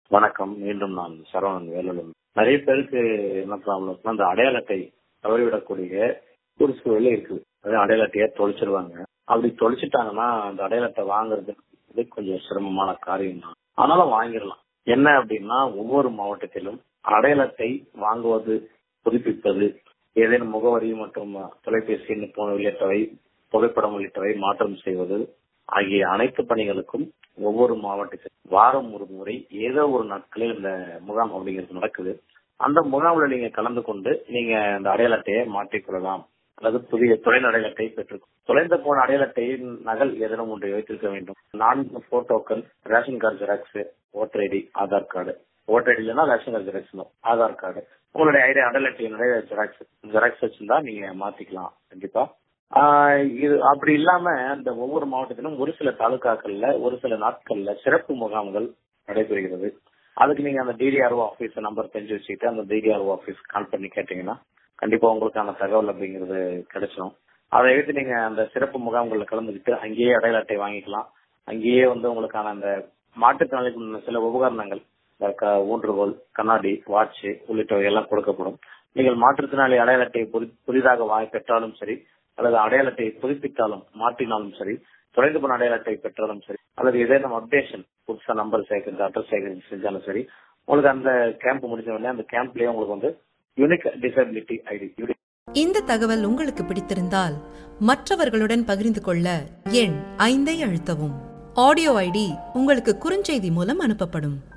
வணக்கம் மீண்டும் நான் சரவணன் வேலூர் நிறைய பேருக்கு என்ன ப்ராப்ளம் அந்த அடையாள அட்டை தவறிவிடக்கூடிய ஒரு சூழல் இருக்குது அது அடையாள அட்டையை தொலைச்சிருவாங்க அப்படி தொலைச்சிட்டாங்கன்னா அந்த அடையாள அட்டை வாங்குறது வந்து கொஞ்சம் சிரமமான காரியம் தான் ஆனாலும் வாங்கிடலாம் என்ன அப்படின்னா ஒவ்வொரு மாவட்டத்திலும் அடையாள அட்டை வாங்குவது புதுப்பிப்பது ஏதேனும் முகவரி மற்றும் தொலைபேசி எண் உள்ளிட்டவை புகைப்படம் உள்ளிட்டவை மாற்றம் செய்வது ஆகிய அனைத்து பணிகளுக்கும் ஒவ்வொரு மாவட்டத்தில் வாரம் ஒரு முறை ஏதோ ஒரு நாட்களில் இந்த முகாம் அப்படிங்கிறது நடக்குது அந்த முகாமில் நீங்க கலந்து கொண்டு நீங்க இந்த அடையாள அட்டையை மாற்றிக்கொள்ளலாம் அல்லது புதிய தொழில் அடையாள அட்டையை பெற்றுக் தொலைந்து போன அடையாள அட்டையின் நகல் ஏதேனும் ஒன்று வைத்திருக்க வேண்டும் நான்கு போட்டோக்கள் ration card xerox voter ID Aadhaar card voter ID இல்லைன்னா ration card xerox Aadhaar card உங்களுடைய ஐடி அடையாள அட்டையினுடைய ஜெராக்ஸ் ஜெராக்ஸ் வச்சிருந்தா நீங்க மாத்திக்கலாம் கண்டிப்பா இது அப்படி இல்லாம இந்த ஒவ்வொரு மாவட்டத்திலும் ஒரு சில தாலுகாக்கள்ல ஒரு சில நாட்கள்ல சிறப்பு முகாம்கள் நடைபெறுகிறது அதுக்கு நீங்க அந்த டிடிஆர்ஓ ஆபீஸ் நம்பர் தெரிஞ்சு வச்சுக்கிட்டு அந்த டிடிஆர்ஓ ஆபீஸ் கால் பண்ணி கேட்டீங்கன்னா கண்டிப்பா உங்களுக்கான தகவல் அப்படிங்கிறது கிடைச்சிடும் அதை எடுத்து நீங்க அந்த சிறப்பு முகாம்கள்ல கலந்துக்கிட்டு அங்கேயே அடையாள அட்டை வாங்கிக்கலாம் அங்கேயே வந்து உங்களுக்கான அந்த மாற்றுத்திறனாளிக்கு சில உபகரணங்கள் ஊன்றுகோல் கண்ணாடி வாட்ச் உள்ளிட்டவை எல்லாம் கொடுக்கப்படும் நீங்கள் மாற்றுத்திறனாளி அடையாள அட்டையை புதிதாக வாங்கி பெற்றாலும் சரி அல்லது அடையாள அட்டையை புதுப்பித்தாலும் மாற்றினாலும் சரி தொலைந்து போன அடையாள அட்டை பெற்றாலும் சரி அல்லது ஏதேனும் அப்டேஷன் புதுசா நம்பர் சேர்க்கறது அட்ரஸ் சேர்க்கறது செஞ்சாலும் சரி உங்களுக்கு அந்த கேம்ப் முடிஞ்ச உடனே அந்த கேம்ப்லயே உங்களுக்கு வந்து யூனிக் டிசபிலிட்டி ஐடி இந்த தகவல் உங்களுக்கு பிடித்திருந்தால் மற்றவர்களுடன் பகிர்ந்து கொள்ள எண் ஐந்தை அழுத்தவும் ஆடியோ ஐடி உங்களுக்கு குறுஞ்செய்தி மூலம் அனுப்பப்படும்